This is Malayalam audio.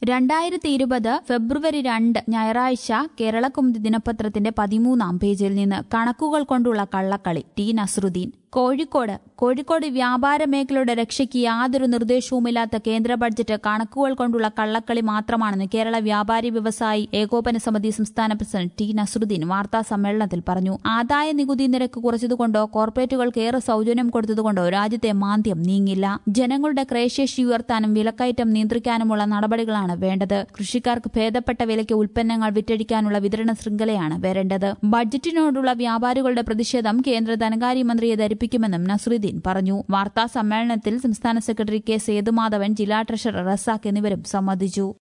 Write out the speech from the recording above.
രണ്ടായിരത്തി ഇരുപത് ഫെബ്രുവരി രണ്ട് ഞായറാഴ്ച കേരളക്കുമുതി ദിനപത്രത്തിന്റെ പതിമൂന്നാം പേജിൽ നിന്ന് കണക്കുകൾ കൊണ്ടുള്ള കള്ളക്കളി ടി നസ്രുദ്ദീൻ കോഴിക്കോട് കോഴിക്കോട് വ്യാപാര മേഖലയുടെ രക്ഷയ്ക്ക് യാതൊരു നിർദ്ദേശവുമില്ലാത്ത കേന്ദ്ര ബഡ്ജറ്റ് കണക്കുകൾ കൊണ്ടുള്ള കള്ളക്കളി മാത്രമാണെന്ന് കേരള വ്യാപാരി വ്യവസായി ഏകോപന സമിതി സംസ്ഥാന പ്രസിഡന്റ് ടി നസ്രുദ്ദീൻ വാർത്താ സമ്മേളനത്തിൽ പറഞ്ഞു ആദായ നികുതി നിരക്ക് കുറച്ചതുകൊണ്ടോ കോർപ്പറേറ്റുകൾക്ക് ഏറെ സൌജന്യം കൊടുത്തതുകൊണ്ടോ രാജ്യത്തെ മാന്ദ്യം നീങ്ങില്ല ജനങ്ങളുടെ ക്രയശേഷി ഉയർത്താനും വിലക്കയറ്റം നിയന്ത്രിക്കാനുമുള്ള നടപടികളാണ് വേണ്ടത് കൃഷിക്കാർക്ക് ഭേദപ്പെട്ട വിലയ്ക്ക് ഉൽപ്പന്നങ്ങൾ വിറ്റഴിക്കാനുള്ള വിതരണ ശൃംഖലയാണ് വരേണ്ടത് ബഡ്ജറ്റിനോടുള്ള വ്യാപാരികളുടെ പ്രതിഷേധം കേന്ദ്ര ധനകാര്യമന്ത്രിയെ ധരിപ്പിക്കുമെന്നും നസ്രുദ്ദീൻ പറഞ്ഞു വാർത്താ സമ്മേളനത്തിൽ സംസ്ഥാന സെക്രട്ടറി കെ സേതുമാധവൻ ജില്ലാ ട്രഷറർ റസാഖ് എന്നിവരും സംബന്ധിച്ചു